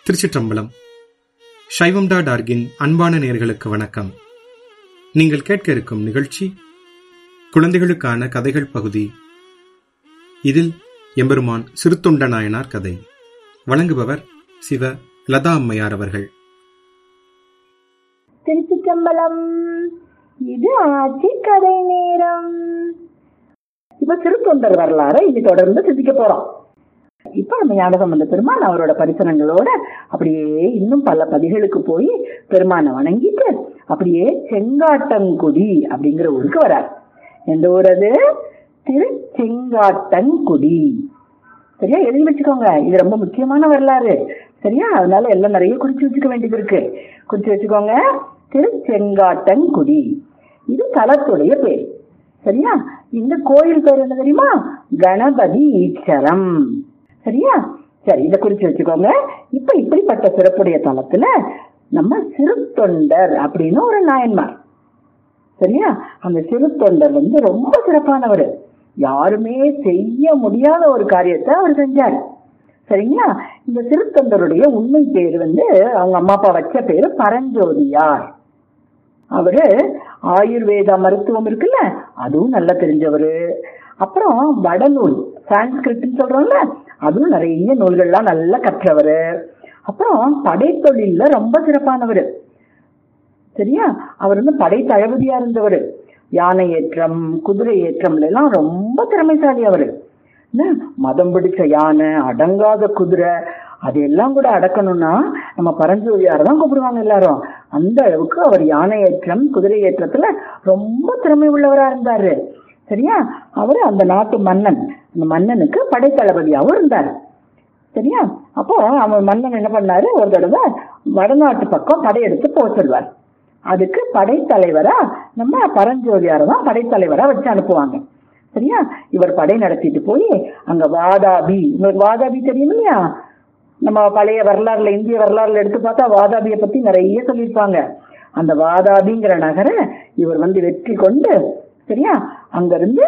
திருச்சிற்றம்பலம் சைவம் டாட் ஆர்கின் அன்பான நேர்களுக்கு வணக்கம் நீங்கள் கேட்க இருக்கும் நிகழ்ச்சி குழந்தைகளுக்கான கதைகள் பகுதி இதில் எம்பெருமான் சிறுத்தொண்ட நாயனார் கதை வழங்குபவர் சிவ லதா அம்மையார் அவர்கள் திருச்சிற்றம்பலம் இது ஆட்சி கதை நேரம் இப்ப திருத்தொண்டர் வரலாறு இனி தொடர்ந்து சிந்திக்க போறோம் இப்ப நம்ம ஞானசம்பந்த பெருமான் அவரோட பரிசனங்களோட அப்படியே இன்னும் பல பதிகளுக்கு போய் பெருமானை வணங்கிட்டு அப்படியே செங்காட்டங்குடி அப்படிங்கிற ஊருக்கு வரார் எந்த ஊர் அது திரு செங்காட்டங்குடி சரியா எழுதி வச்சுக்கோங்க இது ரொம்ப முக்கியமான வரலாறு சரியா அதனால எல்லாம் நிறைய குறிச்சு வச்சுக்க வேண்டியது இருக்கு குறிச்சு வச்சுக்கோங்க திரு செங்காட்டங்குடி இது தலத்துடைய பேர் சரியா இந்த கோயில் பேர் என்ன தெரியுமா கணபதி ஈஸ்வரம் சரியா சரி இதை குறிச்சு வச்சுக்கோங்க இப்ப இப்படிப்பட்ட சிறப்புடைய தலத்துல நம்ம சிறு தொண்டர் அப்படின்னு ஒரு நாயன்மார் சரியா அந்த சிறு தொண்டர் வந்து ரொம்ப சிறப்பானவர் யாருமே செய்ய முடியாத ஒரு காரியத்தை அவர் செஞ்சார் சரிங்களா இந்த திருத்தொண்டருடைய உண்மை பேர் வந்து அவங்க அம்மா அப்பா வச்ச பேரு பரஞ்சோதியார் அவரு ஆயுர்வேதா மருத்துவம் இருக்குல்ல அதுவும் நல்லா தெரிஞ்சவரு அப்புறம் வடநூல் சான்ஸ்கிரிட்னு சொல்றோம்ல அதுவும் நிறைய நூல்கள்லாம் நல்லா கற்றவர் அப்புறம் படைத்தொழில்ல ரொம்ப சிறப்பானவர் சரியா அவர் வந்து படை தளபதியா இருந்தவர் யானை ஏற்றம் குதிரை ஏற்றம்ல எல்லாம் ரொம்ப திறமைசாலி அவரு என்ன மதம் பிடிச்ச யானை அடங்காத குதிரை அதையெல்லாம் கூட அடக்கணும்னா நம்ம பரஞ்சோதியார் தான் கூப்பிடுவாங்க எல்லாரும் அந்த அளவுக்கு அவர் யானை ஏற்றம் குதிரை ஏற்றத்துல ரொம்ப திறமை உள்ளவரா இருந்தாரு சரியா அவரு அந்த நாட்டு மன்னன் அந்த மன்னனுக்கு படைத்தளபதியாகவும் இருந்தார் சரியா அப்போ அவன் மன்னன் என்ன பண்ணாரு ஒரு தடவை வடநாட்டு பக்கம் படையெடுத்து போக சொல்வார் அதுக்கு படைத்தலைவரா நம்ம பரஞ்சோதியார தான் படைத்தலைவரா வச்சு அனுப்புவாங்க சரியா இவர் படை நடத்திட்டு போய் அங்க வாதாபி உங்களுக்கு வாதாபி தெரியும் இல்லையா நம்ம பழைய வரலாறுல இந்திய வரலாறுல எடுத்து பார்த்தா வாதாபியை பத்தி நிறைய சொல்லியிருப்பாங்க அந்த வாதாபிங்கிற நகரை இவர் வந்து வெற்றி கொண்டு சரியா அங்க இருந்து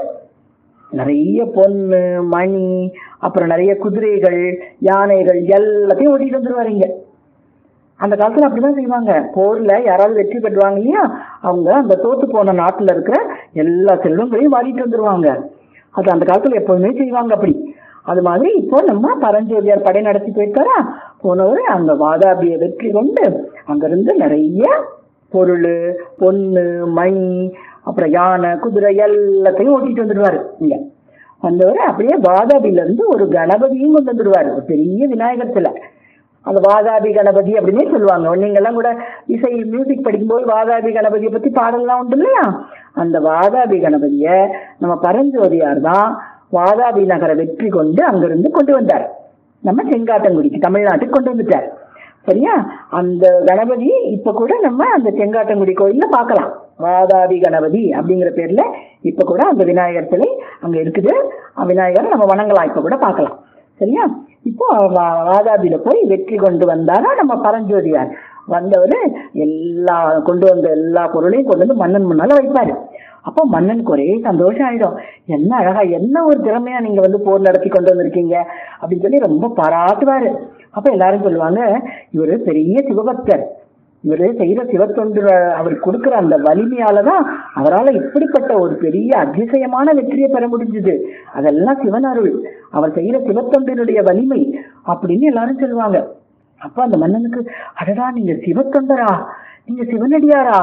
நிறைய பொண்ணு மணி அப்புறம் நிறைய குதிரைகள் யானைகள் எல்லாத்தையும் ஓட்டிட்டு வந்துருவாருங்க அந்த காலத்துல அப்படிதான் செய்வாங்க போர்ல யாராவது வெற்றி பெற்றுவாங்க இல்லையா அவங்க அந்த தோத்து போன நாட்டுல இருக்கிற எல்லா செல்வங்களையும் வாரிட்டு வந்துருவாங்க அது அந்த காலத்துல எப்போதுமே செய்வாங்க அப்படி அது மாதிரி இப்போ நம்ம பரஞ்சோதியார் படை நடத்தி போயிருக்காரா போனவர் அந்த வாதாபியை வெற்றி கொண்டு அங்கிருந்து நிறைய பொருள் பொண்ணு மணி அப்புறம் யானை குதிரை எல்லாத்தையும் ஓட்டிட்டு வந்துடுவாரு இங்க வந்தவர் அப்படியே வாதாபில இருந்து ஒரு கணபதியும் கொண்டு வந்துடுவாரு ஒரு பெரிய விநாயகர் சிலை அந்த வாதாபி கணபதி அப்படின்னே சொல்லுவாங்க நீங்க எல்லாம் கூட இசை மியூசிக் படிக்கும்போது வாதாபி கணபதியை பத்தி பாடல்லாம் உண்டு இல்லையா அந்த வாதாபி கணபதிய நம்ம பரஞ்சோதியார் தான் வாதாபி நகரை வெற்றி கொண்டு அங்கிருந்து கொண்டு வந்தார் நம்ம செங்காட்டங்குடிக்கு தமிழ்நாட்டுக்கு கொண்டு வந்துட்டார் சரியா அந்த கணபதி இப்ப கூட நம்ம அந்த செங்காட்டங்குடி கோயில்ல பார்க்கலாம் வாதாபி கணபதி அப்படிங்கிற பேர்ல இப்ப கூட அந்த விநாயகர் சிலை அங்க இருக்குது விநாயகர் நம்ம வணங்கலாம் இப்ப கூட பார்க்கலாம் சரியா இப்போ வாதாபியில போய் வெற்றி கொண்டு வந்தாரா நம்ம பரஞ்சோதியார் வந்தவர் எல்லா கொண்டு வந்த எல்லா பொருளையும் கொண்டு வந்து மன்னன் முன்னால வைப்பாரு அப்போ மன்னனுக்கு ஒரே சந்தோஷம் ஆயிடும் என்ன அழகா என்ன ஒரு திறமையா நீங்க வந்து போர் நடத்தி கொண்டு வந்திருக்கீங்க அப்படின்னு சொல்லி ரொம்ப பாராட்டுவாரு அப்ப எல்லாரும் சொல்லுவாங்க இவரு பெரிய சிவபக்தர் இவரு செய்யற சிவத்தொண்டு அவர் கொடுக்கிற அந்த வலிமையாலதான் அவரால் இப்படிப்பட்ட ஒரு பெரிய அதிசயமான வெற்றியை பெற முடிஞ்சது அதெல்லாம் சிவன் அருள் அவர் செய்யற சிவத்தொண்டினுடைய வலிமை அப்படின்னு எல்லாரும் சொல்லுவாங்க அப்ப அந்த மன்னனுக்கு அடடா நீங்க சிவத்தொண்டரா நீங்க சிவனடியாரா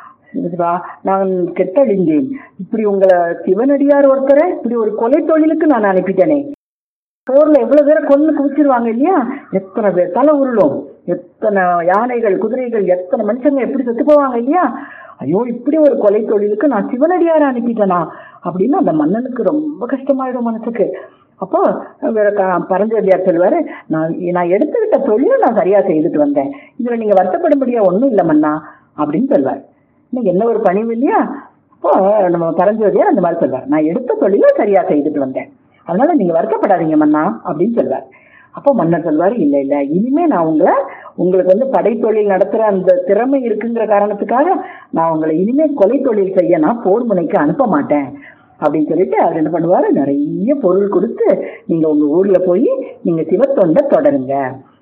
நான் கெட்டழிந்தேன் இப்படி உங்களை சிவனடியார் ஒருத்தரை இப்படி ஒரு கொலை தொழிலுக்கு நான் அனுப்பிட்டேனே போர்ல எவ்வளவு பேரை கொண்டு குவிச்சிருவாங்க இல்லையா எத்தனை பேர் தலை உருளும் எத்தனை யானைகள் குதிரைகள் எத்தனை மனுஷங்க எப்படி செத்து போவாங்க இல்லையா ஐயோ இப்படி ஒரு கொலை தொழிலுக்கு நான் சிவனடியார அனுப்பிட்டேனா அப்படின்னு அந்த மன்னனுக்கு ரொம்ப கஷ்டமாயிடும் மனசுக்கு அப்போ பரஞ்சோதியார் சொல்லுவாரு நான் நான் எடுத்துக்கிட்ட தொழிலை நான் சரியா செய்துட்டு வந்தேன் இதுல நீங்க வருத்தப்படும்படியா ஒண்ணும் இல்லை மன்னா அப்படின்னு சொல்வார் இன்னைக்கு என்ன ஒரு பணிவு இல்லையா அப்போ நம்ம பரஞ்சோதியார் அந்த மாதிரி சொல்வார் நான் எடுத்த தொழிலை சரியா செய்துட்டு வந்தேன் அதனால நீங்க வருத்தப்படாதீங்க மன்னா அப்படின்னு சொல்வார் அப்போ மன்னர் சொல்வாரு இல்ல இல்ல இனிமே நான் உங்களை உங்களுக்கு வந்து படைத்தொழில் நடத்துற அந்த திறமை இருக்குங்கிற காரணத்துக்காக நான் உங்களை இனிமே கொலை தொழில் செய்ய நான் போர் முனைக்கு அனுப்ப மாட்டேன் அப்படின்னு சொல்லிட்டு அவர் என்ன பண்ணுவாரு நிறைய பொருள் கொடுத்து நீங்க உங்க ஊர்ல போய் நீங்க சிவத்தொண்டை தொடருங்க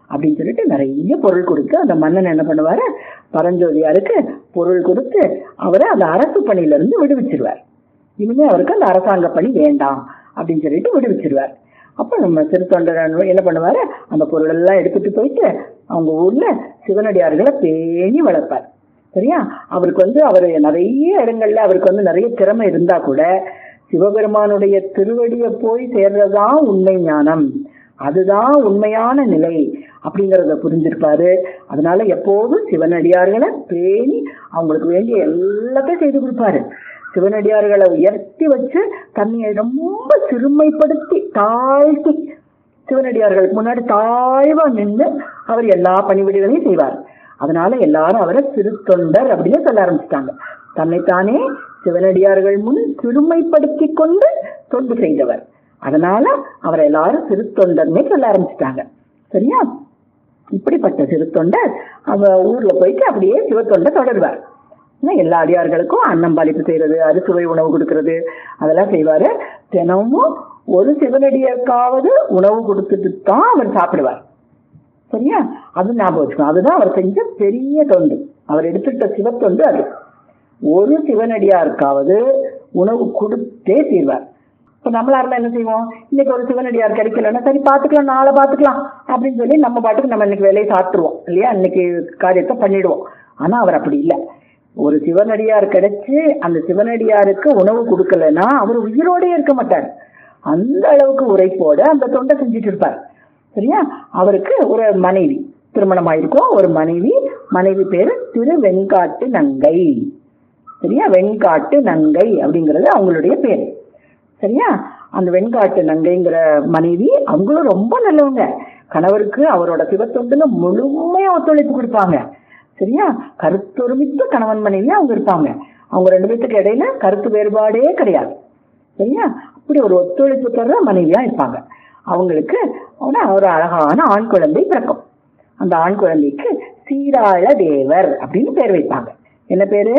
அப்படின்னு சொல்லிட்டு நிறைய பொருள் கொடுத்து அந்த மன்னன் என்ன பண்ணுவாரு பரஞ்சோதியாருக்கு பொருள் கொடுத்து அவரை அந்த அரசு பணியில இருந்து விடுவிச்சிருவார் இனிமே அவருக்கு அந்த அரசாங்க பணி வேண்டாம் அப்படின்னு சொல்லிட்டு விடுவிச்சிருவார் அப்ப நம்ம திருத்தொண்டர் என்ன பண்ணுவாரு அந்த பொருள் எல்லாம் எடுத்துட்டு போயிட்டு அவங்க ஊர்ல சிவனடியார்களை பேணி வளர்ப்பார் சரியா அவருக்கு வந்து அவர் நிறைய இடங்கள்ல அவருக்கு வந்து நிறைய திறமை இருந்தா கூட சிவபெருமானுடைய திருவடியை போய் சேர்றதுதான் உண்மை ஞானம் அதுதான் உண்மையான நிலை அப்படிங்கறத புரிஞ்சிருப்பாரு அதனால எப்போதும் சிவனடியார்களை பேணி அவங்களுக்கு வேண்டிய எல்லாத்தையும் செய்து கொடுப்பாரு சிவனடியார்களை உயர்த்தி வச்சு தன்னை ரொம்ப சிறுமைப்படுத்தி தாழ்த்தி சிவனடியார்களுக்கு முன்னாடி தாழ்வா நின்று அவர் எல்லா பணிவிடைகளையும் செய்வார் அதனால எல்லாரும் அவரை திருத்தொண்டர் அப்படின்னு சொல்ல ஆரம்பிச்சிட்டாங்க தன்னைத்தானே சிவனடியார்கள் முன் சிறுமைப்படுத்தி கொண்டு தொண்டு செய்தவர் அதனால அவரை எல்லாரும் திருத்தொண்டர்னே சொல்ல ஆரம்பிச்சிட்டாங்க சரியா இப்படிப்பட்ட திருத்தொண்டர் அவ ஊர்ல போயிட்டு அப்படியே சிவத்தொண்டை தொடருவார் ஏன்னா எல்லா அடியார்களுக்கும் அன்னம்பாளிப்பு செய்யறது அறுசுவை உணவு கொடுக்கறது அதெல்லாம் செய்வாரு தினமும் ஒரு சிவனடியருக்காவது உணவு கொடுத்துட்டு தான் அவர் சாப்பிடுவார் சரியா அது ஞாபகம் வச்சுக்கணும் அதுதான் அவர் செஞ்ச பெரிய தொண்டு அவர் எடுத்துட்ட சிவத்தொண்டு அது ஒரு சிவனடியாருக்காவது உணவு கொடுத்தே தீர்வார் இப்ப நம்மளா இருந்தா என்ன செய்வோம் இன்னைக்கு ஒரு சிவனடியார் கிடைக்கலன்னா சரி பாத்துக்கலாம் நாளை பாத்துக்கலாம் அப்படின்னு சொல்லி நம்ம பாட்டுக்கு நம்ம இன்னைக்கு வேலையை சாப்பிட்டுருவோம் இல்லையா இன்னைக்கு காரியத்தை பண்ணிடுவோம் ஆனா அவர் அப்படி இல்லை ஒரு சிவனடியார் கிடைச்சு அந்த சிவனடியாருக்கு உணவு கொடுக்கலன்னா அவர் உயிரோடே இருக்க மாட்டார் அந்த அளவுக்கு உரைப்போட அந்த தொண்டை செஞ்சுட்டு இருப்பார் சரியா அவருக்கு ஒரு மனைவி திருமணம் ஆயிருக்கும் ஒரு மனைவி மனைவி பேரு திரு வெண்காட்டு நங்கை சரியா வெண்காட்டு நங்கை அப்படிங்கிறது அவங்களுடைய பேர் சரியா அந்த வெண்காட்டு நங்கைங்கிற மனைவி அவங்களும் ரொம்ப நல்லவங்க கணவருக்கு அவரோட சிவத்தொண்டுல முழுமையா ஒத்துழைப்பு கொடுப்பாங்க சரியா கருத்தொருமித்த கணவன் மனைவி அவங்க இருப்பாங்க அவங்க ரெண்டு பேத்துக்கு இடையில கருத்து வேறுபாடே கிடையாது சரியா அப்படி ஒரு ஒத்துழைப்பு தர்ற மனைவியா இருப்பாங்க அவங்களுக்கு ஒரு அழகான ஆண் குழந்தை பிறக்கும் அந்த ஆண் குழந்தைக்கு சீராள தேவர் அப்படின்னு பேர் வைப்பாங்க என்ன பேரு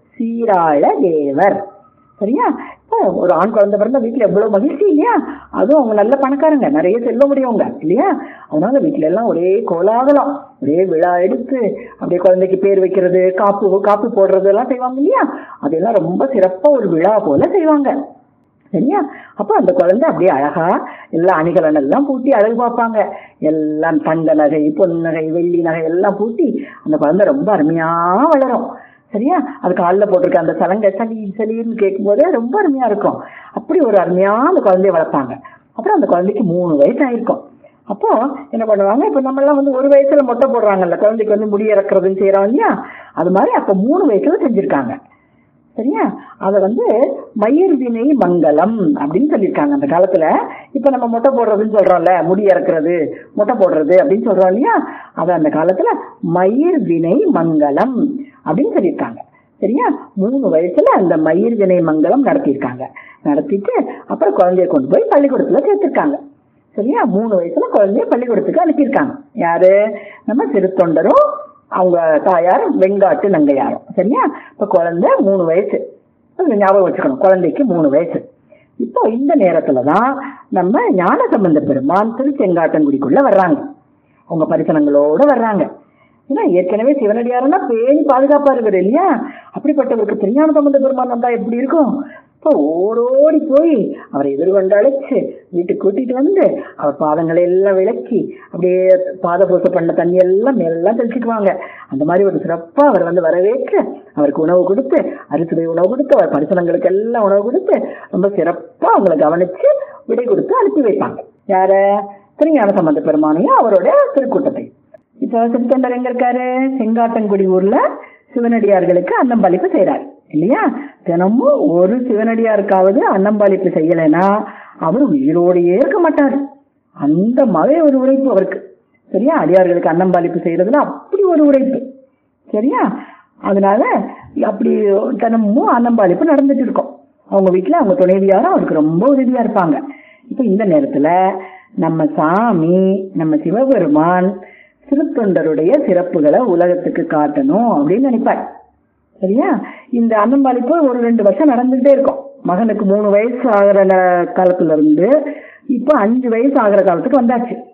சீராள தேவர் சரியா இப்போ ஒரு ஆண் குழந்தை பிறந்த வீட்டுல எவ்வளவு மகிழ்ச்சி இல்லையா அதுவும் அவங்க நல்ல பணக்காரங்க நிறைய செல்ல முடியவங்க இல்லையா அதனால வீட்டுல எல்லாம் ஒரே கோலாகலம் ஒரே விழா எடுத்து அப்படியே குழந்தைக்கு பேர் வைக்கிறது காப்பு காப்பு போடுறது எல்லாம் செய்வாங்க இல்லையா அதெல்லாம் ரொம்ப சிறப்பா ஒரு விழா போல செய்வாங்க சரியா அப்போ அந்த குழந்தை அப்படியே அழகா எல்லா அணிகலன் எல்லாம் பூட்டி அழகு பார்ப்பாங்க எல்லாம் தங்க நகை பொன் நகை வெள்ளி நகை எல்லாம் பூட்டி அந்த குழந்தை ரொம்ப அருமையா வளரும் சரியா அது காலில் போட்டிருக்க அந்த சலங்கை சளி சளின்னு கேட்கும் போதே ரொம்ப அருமையா இருக்கும் அப்படி ஒரு அருமையா அந்த குழந்தைய வளர்ப்பாங்க அப்புறம் அந்த குழந்தைக்கு மூணு வயசு ஆயிருக்கும் அப்போ என்ன பண்ணுவாங்க இப்ப நம்ம எல்லாம் வந்து ஒரு வயசுல மொட்டை போடுறாங்கல்ல குழந்தைக்கு வந்து முடி இறக்குறதுன்னு செய்யறோம் இல்லையா அது மாதிரி அப்ப மூணு வயசுல செஞ்சிருக்காங்க சரியா அத வந்து மயிர் வினை மங்கலம் அப்படின்னு சொல்லியிருக்காங்க அந்த காலத்துல இப்ப நம்ம மொட்டை போடுறதுன்னு சொல்றோம்ல முடி இறக்குறது மொட்டை போடுறது அப்படின்னு சொல்றோம் இல்லையா அத அந்த காலத்துல மயிர் வினை மங்கலம் அப்படின்னு சொல்லியிருக்காங்க சரியா மூணு வயசுல அந்த மயிர் வினை மங்கலம் நடத்தியிருக்காங்க நடத்திட்டு அப்புறம் குழந்தைய கொண்டு போய் பள்ளிக்கூடத்துல சேர்த்திருக்காங்க சரியா மூணு வயசுல குழந்தைய பள்ளிக்கூடத்துக்கு அனுப்பியிருக்காங்க யாரு நம்ம சிறுத்தொண்டரும் அவங்க தாயார் வெங்காட்டு நங்கையாரும் சரியா இப்ப குழந்தை மூணு வயசு அது ஞாபகம் வச்சுக்கணும் குழந்தைக்கு மூணு வயசு இப்போ இந்த நேரத்துலதான் நம்ம ஞான சம்பந்த பெருமான் திருச்செங்காட்டங்குடிக்குள்ள வர்றாங்க அவங்க பரிசனங்களோட வர்றாங்க ஏன்னா ஏற்கனவே சிவனடியாருன்னா பேணி பாதுகாப்பா இருக்கிற இல்லையா அப்படிப்பட்டவருக்கு திருஞான சம்பந்த பெருமான் வந்தா எப்படி இருக்கும் இப்போ ஓடோடி போய் அவரை எதிர்கொண்டு அழைச்சு வீட்டுக்கு கூட்டிட்டு வந்து அவர் பாதங்களை எல்லாம் விளக்கி அப்படியே பாத பூசை பண்ண தண்ணி எல்லாம் மேலெல்லாம் தெளிச்சுக்குவாங்க அந்த மாதிரி ஒரு சிறப்பா அவர் வந்து வரவேற்று அவருக்கு உணவு கொடுத்து அரிசுவை உணவு கொடுத்து அவர் பரிசனங்களுக்கு எல்லாம் உணவு கொடுத்து ரொம்ப சிறப்பா அவங்களை கவனிச்சு விடை கொடுத்து அனுப்பி வைப்பாங்க யார திருஞான சம்பந்த பெருமானையும் அவரோட திருக்கூட்டத்தை இப்போ திருத்தொண்டர் எங்க இருக்காரு செங்காட்டன்குடி ஊர்ல சிவனடியார்களுக்கு அன்னம்பளிப்பு செய்யறாரு இல்லையா தினமும் ஒரு சிவனடியாருக்காவது அன்னம்பாளிப்பு செய்யலைன்னா அவர் உயிரோடையே இருக்க மாட்டார் அந்த மாதிரி ஒரு உழைப்பு அவருக்கு சரியா அடியார்களுக்கு அன்னம்பாளிப்பு செய்யறதுல அப்படி ஒரு உழைப்பு சரியா அதனால அப்படி தினமும் அன்னம்பாளிப்பு நடந்துட்டு இருக்கும் அவங்க வீட்டுல அவங்க துணைவியாரும் அவருக்கு ரொம்ப உதவியா இருப்பாங்க இப்ப இந்த நேரத்துல நம்ம சாமி நம்ம சிவபெருமான் திருத்தொண்டருடைய சிறப்புகளை உலகத்துக்கு காட்டணும் அப்படின்னு நினைப்பார் சரியா இந்த அன்னம்பாளிப்பு ஒரு ரெண்டு வருஷம் நடந்துகிட்டே இருக்கும் மகனுக்கு மூணு வயசு ஆகிற காலத்துல இருந்து இப்போ அஞ்சு வயசு ஆகிற காலத்துக்கு வந்தாச்சு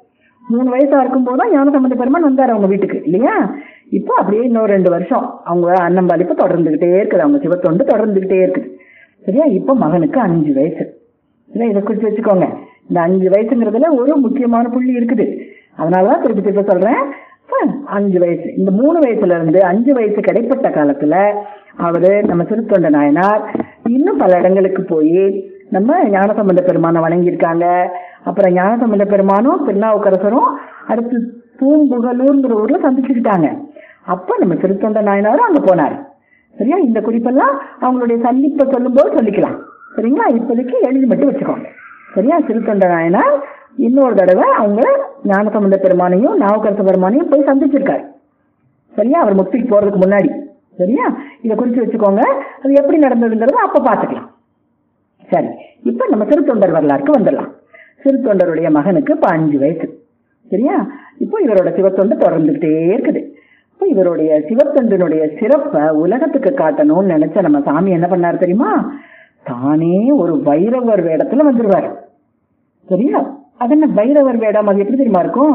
மூணு வயசா இருக்கும்போது தான் ஞானசம்பந்த பெருமான் வந்தார் அவங்க வீட்டுக்கு இல்லையா இப்போ அப்படியே இன்னொரு ரெண்டு வருஷம் அவங்க அன்னம்பாலிப்பு தொடர்ந்துகிட்டே இருக்குது அவங்க சிவத்தொண்டு தொடர்ந்துகிட்டே இருக்குது சரியா இப்போ மகனுக்கு அஞ்சு வயசு இல்லை இதை குறிச்சு வச்சுக்கோங்க இந்த அஞ்சு வயசுங்கிறதுல ஒரு முக்கியமான புள்ளி இருக்குது அதனாலதான் திருப்பி திருப்பி சொல்றேன் இப்ப அஞ்சு வயசு இந்த மூணு வயசுல இருந்து அஞ்சு வயசு கிடைப்பட்ட காலத்துல அவரு நம்ம திருத்தொண்ட நாயனார் இன்னும் பல இடங்களுக்கு போய் நம்ம ஞானசம்பந்த பெருமானை வணங்கியிருக்காங்க அப்புறம் ஞானசம்பந்த பெருமானும் திருநாவுக்கரசரும் அடுத்து பூம்புகலூர்ங்கிற ஊர்ல சந்திச்சுக்கிட்டாங்க அப்ப நம்ம திருத்தொண்ட நாயனாரும் அங்க போனார் சரியா இந்த குறிப்பெல்லாம் அவங்களுடைய சந்திப்பை சொல்லும்போது சொல்லிக்கலாம் சரிங்களா இப்போதைக்கு எழுதி மட்டும் வச்சுக்கோங்க சரியா திருத்தொண்ட நாயனார் இன்னொரு தடவை அவங்க ஞானசம்பந்த பெருமானையும் நாவுக்கரச பெருமானையும் போய் சந்திச்சிருக்காரு சரியா அவர் முக்திக்கு போறதுக்கு முன்னாடி சரியா இதை குறிச்சு வச்சுக்கோங்க அது எப்படி நடந்ததுங்கிறத அப்ப பாத்துக்கலாம் சரி இப்ப நம்ம சிறுத்தொண்டர் வரலாறுக்கு வந்துடலாம் சிறுத்தொண்டருடைய மகனுக்கு இப்ப அஞ்சு வயசு சரியா இப்போ இவரோட சிவத்தொண்டு தொடர்ந்துகிட்டே இருக்குது இப்போ இவருடைய சிவத்தொண்டினுடைய சிறப்பை உலகத்துக்கு காட்டணும்னு நினைச்ச நம்ம சாமி என்ன பண்ணாரு தெரியுமா தானே ஒரு வைரவர் வேடத்துல வந்துருவாரு சரியா அது என்ன வைரவர் வேடம் அது எப்படி தெரியுமா இருக்கும்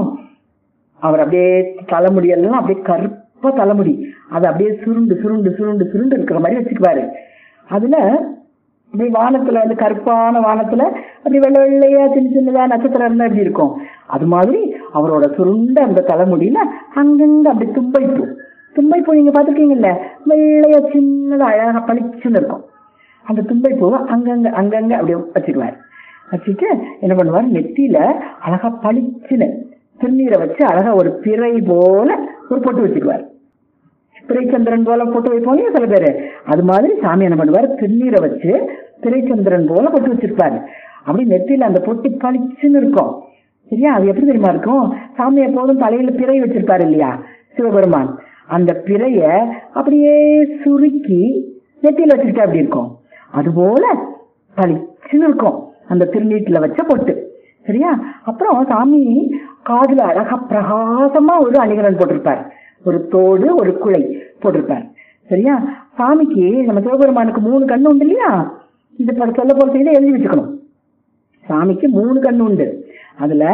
அவர் அப்படியே தலைமுடியெல்லாம் அப்படியே கருப்பா தலைமுடி அது அப்படியே சுருண்டு சுருண்டு சுருண்டு சுருண்டு இருக்கிற மாதிரி வச்சுக்குவாரு அதுல அப்படி வானத்துல வந்து கருப்பான வானத்துல அப்படி வெள்ளை வெள்ளையா சின்ன சின்னதா நட்சத்திரம் இருந்தா எப்படி இருக்கும் அது மாதிரி அவரோட சுருண்ட அந்த தலைமுடியில அங்கங்க அப்படி தும்பைப்பூ தும்பைப்பூ நீங்க பாத்துருக்கீங்கல்ல வெள்ளையா சின்னதா அழகா பளிச்சுன்னு இருக்கும் அந்த தும்பைப்பூவை அங்கங்க அங்கங்க அப்படியே வச்சுக்குவாரு வச்சுட்டு என்ன பண்ணுவார் நெத்தியில அழகா பளிச்சுன்னு திருநீரை வச்சு அழகா ஒரு பிறை போல ஒரு பொட்டு வச்சுக்குவார் பிறைச்சந்திரன் போல பொட்டு வைப்போம் இல்லையா சில பேரு அது மாதிரி சாமி என்ன பண்ணுவார் திருநீரை வச்சு பிறைச்சந்திரன் போல பொட்டு வச்சிருப்பாரு அப்படி நெத்தியில அந்த பொட்டு பளிச்சுன்னு இருக்கும் சரியா அது எப்படி தெரியுமா இருக்கும் சாமி எப்போதும் தலையில பிறை வச்சிருப்பாரு இல்லையா சிவபெருமான் அந்த பிறைய அப்படியே சுருக்கி நெத்தியில வச்சுக்கிட்டா அப்படி இருக்கும் அதுபோல பளிச்சுன்னு இருக்கும் அந்த திருநீட்டுல வச்ச பொட்டு சரியா அப்புறம் சாமி காதுல அழகா பிரகாசமா ஒரு அணிகலன் போட்டிருப்பார் ஒரு தோடு ஒரு குழை போட்டிருப்பார் சரியா சாமிக்கு நம்ம சிவபெருமானுக்கு மூணு கண்ணு உண்டு இல்லையா இது பல சொல்ல போற செய்தி எழுதி வச்சுக்கணும் சாமிக்கு மூணு கண்ணு உண்டு அதுல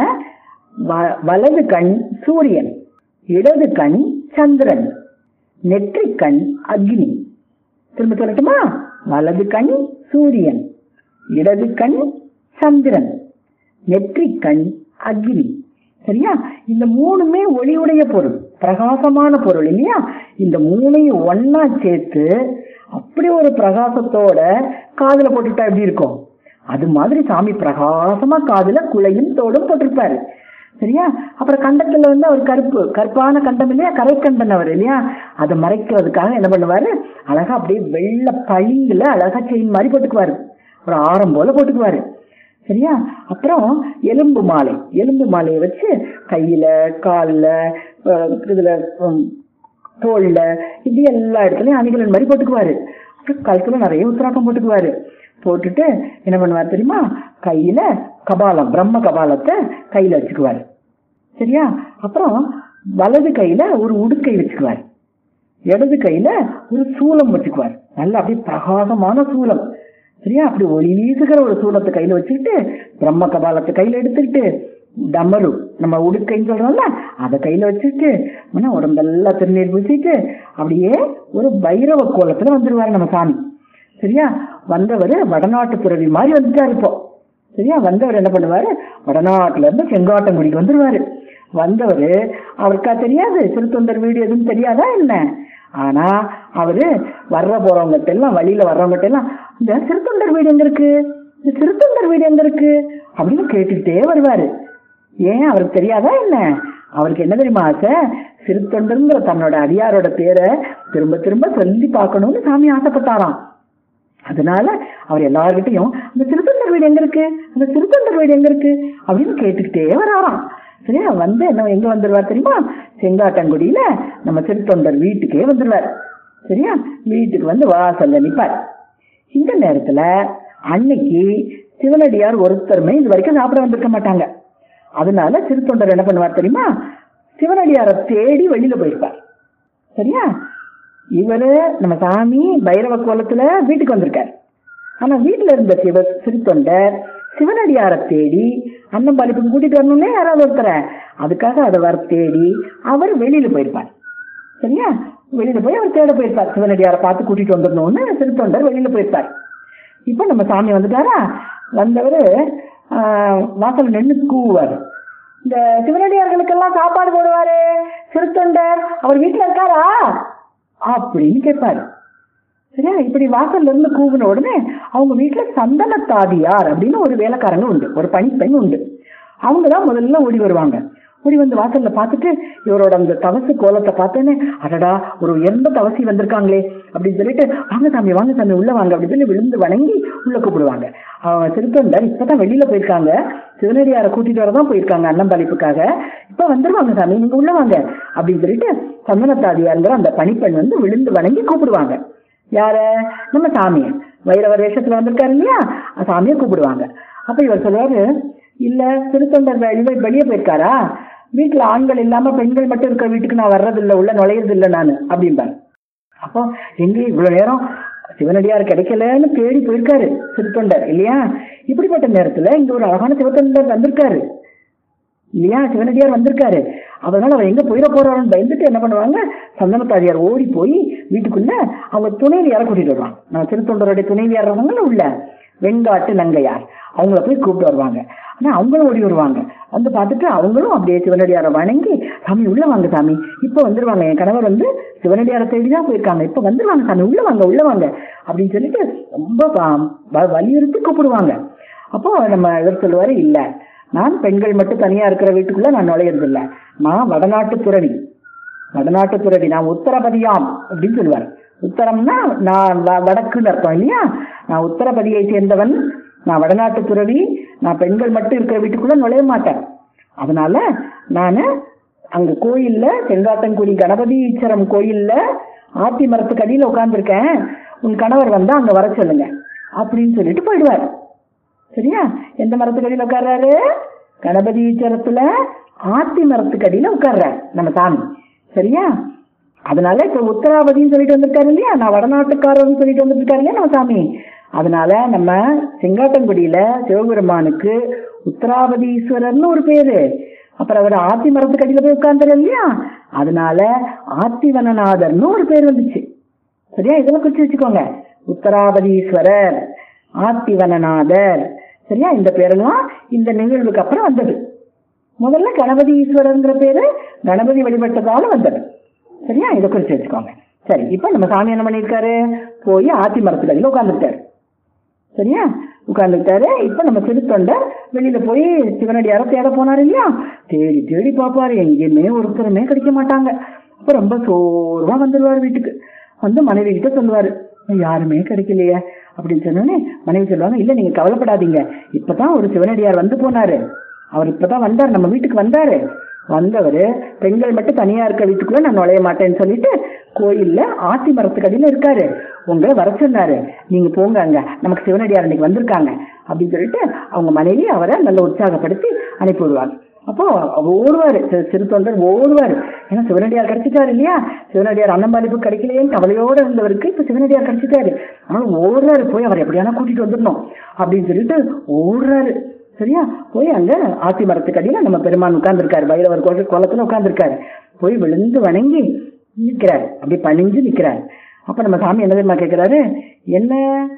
வ- வலது கண் சூரியன் இடது கண் சந்திரன் நெற்றிக் கண் அக்னி திரும்ப சொல்லட்டுமா வலது கண் சூரியன் இடது கண் சந்திரன் நெற்றிக் கண் அக்னி சரியா இந்த மூணுமே ஒளியுடைய பொருள் பிரகாசமான பொருள் இல்லையா இந்த மூணையும் ஒன்னா சேர்த்து அப்படி ஒரு பிரகாசத்தோட காதுல போட்டுட்டா எப்படி இருக்கும் அது மாதிரி சாமி பிரகாசமா காதுல குளையும் தோடும் போட்டிருப்பாரு சரியா அப்புறம் கண்டத்துல வந்து அவர் கருப்பு கருப்பான கண்டம் இல்லையா கரைக்கண்டன் அவர் இல்லையா அதை மறைக்கிறதுக்காக என்ன பண்ணுவாரு அழகா அப்படியே வெள்ளை பளிங்குல அழகா செயின் மாதிரி போட்டுக்குவாரு ஒரு ஆரம் போல போட்டுக்குவாரு சரியா அப்புறம் எலும்பு மாலை எலும்பு மாலையை வச்சு கையில கால்ல அஹ், இதுல உம், தோல்ல இப்படி எல்லா இடத்துலயும் அணிகலன் மாதிரி போட்டுக்குவாரு அப்புறம் கழுத்துல நிறைய உத்தராக்கம் போட்டுக்குவாரு போட்டுட்டு என்ன பண்ணுவார் தெரியுமா கையில கபாலம் பிரம்ம கபாலத்தை கையில வச்சுக்குவாரு சரியா அப்புறம் வலது கையில ஒரு உடுக்கை வச்சுக்குவார் இடது கையில ஒரு சூலம் வச்சுக்குவார் நல்ல அப்படியே பிரகாசமான சூலம் சரியா அப்படி ஒளி வீசுகிற ஒரு சூலத்தை கையில வச்சுக்கிட்டு பிரம்ம கபாலத்தை கையில எடுத்துக்கிட்டு டமரு நம்ம உடுக்கைன்னு சொல்றோம்ல அதை கையில வச்சுட்டு ஆனா உடம்பெல்லாம் திருநீர் பூசிட்டு அப்படியே ஒரு பைரவ கோலத்துல வந்துருவாரு நம்ம சாமி சரியா வந்தவர் வடநாட்டு துறவி மாதிரி வந்துட்டாரு இப்போ சரியா வந்தவர் என்ன பண்ணுவாரு வடநாட்டுல இருந்து செங்காட்டங்குடிக்கு வந்துருவாரு வந்தவர் அவருக்கா தெரியாது திருத்தொண்டர் வீடு எதுவும் தெரியாதா என்ன ஆனா அவரு வர்ற போறவங்ககிட்ட எல்லாம் வழியில வர்றவங்ககிட்ட எல்லாம் இந்த திருத்தொண்டர் வீடு எங்க இருக்கு இந்த திருத்தொண்டர் வீடு எங்க இருக்கு அப்படின்னு கேட்டுக்கிட்டே வருவாரு ஏன் அவருக்கு தெரியாதா என்ன அவருக்கு என்ன தெரியுமா ஆசை சிறுத்தொண்டருங்கிற தன்னோட அடியாரோட பேரை திரும்ப திரும்ப சொல்லி பார்க்கணும்னு சாமி ஆசைப்பட்டாராம் அதனால அவர் எல்லார்கிட்டையும் அந்த திருத்தொண்டர் வீடு எங்க இருக்கு அந்த திருத்தொண்டர் வீடு எங்க இருக்கு அப்படின்னு கேட்டுக்கிட்டே வராராம் சரியா வந்து என்ன எங்க வந்துருவார் தெரியுமா செங்காட்டங்குடியில நம்ம திருத்தொண்டர் வீட்டுக்கே வந்துருவார் சரியா வீட்டுக்கு வந்து வாசல்ல நிப்பார் இந்த நேரத்துல அன்னைக்கு சிவனடியார் ஒருத்தருமே இது வரைக்கும் சாப்பிட வந்திருக்க மாட்டாங்க அதனால திருத்தொண்டர் என்ன பண்ணுவார் தெரியுமா சிவனடியாரை தேடி வெளியில போயிருப்பார் சரியா இவரு நம்ம சாமி பைரவ கோலத்துல வீட்டுக்கு வந்திருக்காரு ஆனா வீட்டுல இருந்த சிவ திருத்தொண்டர் சிவனடியாரை தேடி அன்னம்பாலிப்புக்கு கூட்டிட்டு வரணும்னே யாராவது ஒருத்தரை அதுக்காக அதை வர தேடி அவர் வெளியில போயிருப்பார் சரியா வெளியில போய் அவர் தேட போயிருப்பார் சிவனடியாரை பார்த்து கூட்டிட்டு வந்துடணும்னு திருத்தொண்டர் வெளியில போயிருப்பார் இப்ப நம்ம சாமி வந்துட்டாரா வந்தவர் வாசல் நின்று கூவுவார் இந்த சிவனடியார்களுக்கெல்லாம் சாப்பாடு போடுவாரு சிறுத்தொண்டர் அவர் வீட்டுல இருக்காரா அப்படின்னு கேட்பாரு சரியா இப்படி வாசல்ல இருந்து கூவின உடனே அவங்க வீட்டுல சந்தனத்தாதியார் அப்படின்னு ஒரு வேலைக்காரங்க உண்டு ஒரு பணிப்பெண் உண்டு அவங்க தான் முதல்ல ஓடி வருவாங்க ஓடி வந்து வாசல்ல பார்த்துட்டு இவரோட அந்த தவசு கோலத்தை பார்த்தோன்னே அடடா ஒரு உயர்ந்த தவசி வந்திருக்காங்களே அப்படின்னு சொல்லிட்டு வாங்க சாமி வாங்க சாமி உள்ள வாங்க அப்படின்னு சொல்லி விழுந்து வணங்கி உள்ள கூப்பிடுவாங்க அவங்க திருத்தொண்டர் இப்பதான் வெளியில போயிருக்காங்க சிவனடியாரை கூட்டிட்டு வரதான் போயிருக்காங்க அன்னம்பாளிப்புக்காக இப்ப வந்துருவாங்க சாமி நீங்க உள்ள வாங்க அப்படின்னு சொல்லிட்டு சந்தனத்தாதியாருங்கிற அந்த பணிப்பெண் வந்து விழுந்து வணங்கி கூப்பிடுவாங்க யார நம்ம சாமிய வைரவ வேஷத்துல வந்திருக்காரு இல்லையா சாமியை கூப்பிடுவாங்க அப்ப இவர் சொல்லுவாரு இல்ல திருத்தொண்டர் வெளியே வெளியே போயிருக்காரா வீட்டுல ஆண்கள் இல்லாம பெண்கள் மட்டும் இருக்கிற வீட்டுக்கு நான் வர்றது இல்ல உள்ள நுழையிறது இல்ல நானு அப்படிம்பாரு அப்போ எங்க இவ்வளவு நேரம் சிவனடியார் கிடைக்கலன்னு தேடி போயிருக்காரு திருத்தொண்டர் இல்லையா இப்படிப்பட்ட நேரத்துல இங்க ஒரு அழகான சிவத்தொண்டர் வந்திருக்காரு இல்லையா சிவனடியார் வந்திருக்காரு அதனால அவர் எங்க போயிட போறாருன்னு பயந்துட்டு என்ன பண்ணுவாங்க சந்தனத்தாதியார் ஓடி போய் வீட்டுக்குள்ள அவங்க துணைவியார கூட்டிட்டு வருவாங்க நம்ம திருத்தொண்டருடைய துணைவியார் இருந்தவங்க உள்ள வெண்காட்டு நங்கையார் அவங்கள போய் கூப்பிட்டு வருவாங்க ஆனா அவங்களும் ஓடி வருவாங்க வந்து பார்த்துட்டு அவங்களும் அப்படியே சிவனடியாரை வணங்கி சாமி உள்ள வாங்க சாமி இப்ப வந்துருவாங்க என் கணவர் வந்து சிவனடியாரை தேடிதான் போயிருக்காங்க இப்ப வந்துருவாங்க சாமி உள்ள வாங்க உள்ள வாங்க அப்படின்னு சொல்லிட்டு ரொம்ப வ- வலியுறுத்தி கூப்பிடுவாங்க அப்போ நம்ம இவர் சொல்லுவாரு இல்ல நான் பெண்கள் மட்டும் தனியா இருக்கிற வீட்டுக்குள்ள நான் நுழையிறது இல்ல நான் வடநாட்டு துறவி வடநாட்டு துறவி நான் உத்தரபதியாம் அப்படின்னு சொல்லுவார் உத்தரம்னா நான் வ- வடக்குன்னு அர்த்தம் இல்லையா நான் உத்தரபதியை சேர்ந்தவன் நான் வடநாட்டு துறவி நான் பெண்கள் மட்டும் இருக்கிற வீட்டுக்குள்ள நுழைய மாட்டேன் அதனால நானு அங்க கோயில்ல செங்காட்டங்குடி கணபதி ஈஸ்வரம் கோயில்ல ஆத்தி மரத்துக்கு அடியில உட்கார்ந்திருக்கேன் உன் கணவர் வந்தா அங்க வர சொல்லுங்க அப்படின்னு சொல்லிட்டு போயிடுவார் சரியா எந்த மரத்துக்கு அடியில உட்கார்றாரு கணபதி ஈஸ்வரத்துல ஆத்தி மரத்துக்கு அடியில உட்கார்றாரு நம்ம சாமி சரியா அதனால இப்ப உத்தராவதின்னு சொல்லிட்டு வந்திருக்காரு இல்லையா நான் வடநாட்டுக்காரர்னு சொல்லிட்டு வந்திருக்காரு இல்லையா நம்ம சாமி அதனால நம்ம செங்காட்டங்குடியில சிவபெருமானுக்கு உத்தராவதீஸ்வரர்னு ஒரு பேரு அப்புறம் அவர் ஆத்தி மரத்துக்கு அடியில போய் உட்கார்ந்தாரு இல்லையா அதனால ஆத்திவனநாதர்னு ஒரு பேர் வந்துச்சு சரியா இதெல்லாம் குறிச்சு வச்சுக்கோங்க உத்தராவதீஸ்வரர் ஆத்திவனநாதர் சரியா இந்த பேரெல்லாம் இந்த நிகழ்வுக்கு அப்புறம் வந்தது முதல்ல கணபதி ஈஸ்வரர்ங்கிற பேரு கணபதி வழிபட்டதால வந்தது சரியா இதை குறிச்சு வச்சுக்கோங்க சரி இப்ப நம்ம சாமி என்ன பண்ணிருக்காரு போய் ஆத்தி மரத்துக்கு அடியில உட்கார்ந்துட்டாரு சரியா உட்கார்ந்துட்டாரு இப்ப நம்ம திருத்தொண்டர் வெளியில போய் சிவனடியார தேட போனாரு இல்லையா தேடி தேடி பாப்பாரு எங்கேயுமே ஒருத்தருமே கிடைக்க மாட்டாங்க அப்ப ரொம்ப சோர்வா வந்துருவாரு வீட்டுக்கு வந்து மனைவி கிட்ட சொல்லுவாரு யாருமே கிடைக்கலையே அப்படின்னு சொன்னோடனே மனைவி சொல்லுவாங்க இல்ல நீங்க கவலைப்படாதீங்க இப்பதான் ஒரு சிவனடியார் வந்து போனாரு அவர் இப்பதான் வந்தார் நம்ம வீட்டுக்கு வந்தாரு வந்தவர் பெண்கள் மட்டும் தனியா இருக்க வீட்டுக்குள்ள நான் நுழைய மாட்டேன்னு சொல்லிட்டு கோயில்ல ஆத்தி மரத்துக்கு அடியில இருக்காரு உங்களை வர சொன்னாரு நீங்க போங்க அங்க நமக்கு சிவனடியார் இன்னைக்கு வந்திருக்காங்க அப்படின்னு சொல்லிட்டு அவங்க மனைவி அவரை நல்ல உற்சாகப்படுத்தி அனுப்பி விடுவாங்க அப்போ அவர் ஓடுவாரு சி- சிறு தொண்டர் ஓடுவாரு ஏன்னா சிவனடியார் கிடைச்சிட்டாரு இல்லையா சிவனடியார் அன்னம்பாலிப்பு கிடைக்கலையேன்னு கவலையோட இருந்தவருக்கு இப்ப சிவனடியார் கிடைச்சிட்டாரு அதனால ஓடுறாரு போய் அவர் எப்படியானா கூட்டிட்டு வந்துடணும் அப்படின்னு சொல்லிட்டு ஓடுறாரு சரியா போய் அங்க ஆத்தி மரத்துக்கு அடியில நம்ம பெருமான் உட்கார்ந்துருக்காரு பைரவர் கோல கோலத்துல உட்கார்ந்துருக்காரு போய் விழுந்து வணங்கி நிக்கிறாரு அப்படி பணிஞ்சு நிக்கிறாரு அப்ப நம்ம சாமி என்ன தெரியுமா கேக்குறாரு என்ன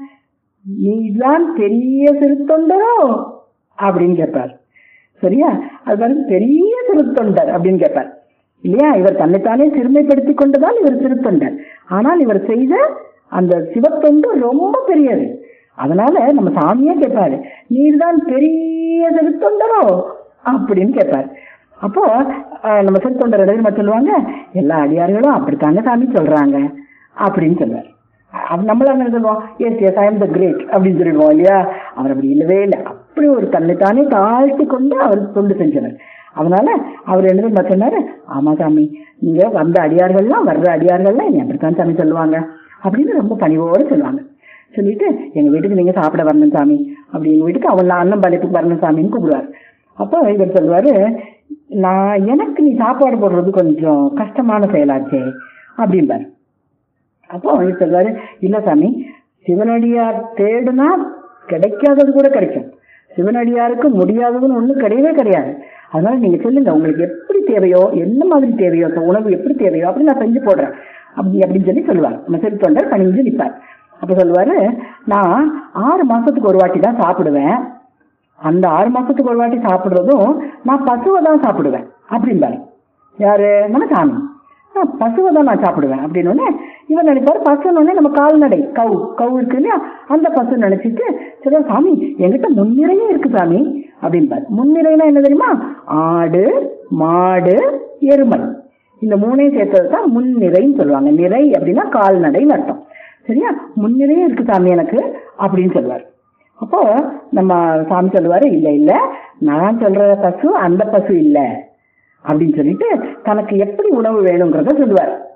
நீதான் பெரிய திருத்தொண்டரோ அப்படின்னு கேட்பார் சரியா அது வந்து பெரிய திருத்தொண்டர் அப்படின்னு கேட்பார் இல்லையா இவர் தன்னைத்தானே சிறுமைப்படுத்திக் கொண்டதால் இவர் திருத்தொண்டர் ஆனால் இவர் செய்த அந்த சிவத்தொண்டு ரொம்ப பெரியது அதனால நம்ம சாமியே கேட்பாரு நீர்தான் பெரிய திருத்தொண்டரோ அப்படின்னு கேட்பாரு அப்போ அஹ், நம்ம திருத்தொண்டர் இடையில சொல்லுவாங்க எல்லா அடியார்களும் அப்படித்தாங்க சாமி சொல்றாங்க அப்படின்னு சொல்லுவார் அது நம்மள என்ன சொல்லுவோம் yes yes I am the great அப்படின்னு சொல்லிடுவோம் இல்லையா அவர் அப்படி இல்லவே இல்லை அப்படி ஒரு தன்னைத்தானே தாழ்த்தி கொண்டு அவர் தொண்டு செஞ்சவர் அதனால அவர் என்ன தெரியுமா சொன்னாரு ஆமா சாமி நீங்க வந்த அடியார்கள்லாம் வர்ற அடியார்கள்லாம் என்னை அப்படித்தான் சாமி சொல்லுவாங்க அப்படின்னு ரொம்ப பணிவோடு சொல்லுவாங்க சொல்லிட்டு எங்க வீட்டுக்கு நீங்க சாப்பிட வரணும் சாமி அப்படி எங்க வீட்டுக்கு அவன் அண்ணன் பாளையத்துக்கு வரணும் சாமின்னு கூப்பிடுவார் அப்போ இவர் சொல்லுவாரு நான் எனக்கு நீ சாப்பாடு போடுறது கொஞ்சம் கஷ்டமான செயலாச்சே அப்படிம்பாரு அப்போ அவர் சொல்றாரு இல்ல சாமி சிவனடியார் தேடுனா கிடைக்காதது கூட கிடைக்கும் சிவனடியாருக்கு முடியாததுன்னு ஒண்ணும் கிடையவே கிடையாது அதனால நீங்க சொல்லுங்க உங்களுக்கு எப்படி தேவையோ என்ன மாதிரி தேவையோ அந்த உணவு எப்படி தேவையோ அப்படி நான் செஞ்சு போடுறேன் அப்படி அப்படின்னு சொல்லி சொல்லுவார் நம்ம சிறு தொண்டர் பணிஞ்சு நிற்பார் அப்ப சொல்லுவாரு நான் ஆறு மாசத்துக்கு ஒரு வாட்டி தான் சாப்பிடுவேன் அந்த ஆறு மாசத்துக்கு ஒரு வாட்டி சாப்பிடுறதும் நான் பசுவை தான் சாப்பிடுவேன் அப்படிம்பாரு யாரு நம்ம சாமி நான் பசுவை தான் நான் சாப்பிடுவேன் அப்படின்னு உடனே இவர் நினைப்பாரு பசுன்னு நம்ம கால்நடை கவு கவு இருக்கு இல்லையா அந்த பசு நினைச்சிட்டு சரி சாமி என்கிட்ட முன்னிறையே இருக்கு சாமி அப்படின்பாரு முன்னிறைனா என்ன தெரியுமா ஆடு மாடு எருமை இந்த மூணையும் சேர்த்தது தான் முன்னிறைன்னு சொல்லுவாங்க நிறை அப்படின்னா கால்நடைன்னு அர்த்தம் சரியா முன்னிறையே இருக்கு சாமி எனக்கு அப்படின்னு சொல்லுவார் அப்போ நம்ம சாமி சொல்லுவாரு இல்ல இல்ல நான் சொல்ற பசு அந்த பசு இல்ல அப்படின்னு சொல்லிட்டு தனக்கு எப்படி உணவு வேணுங்கிறத சொல்லுவார்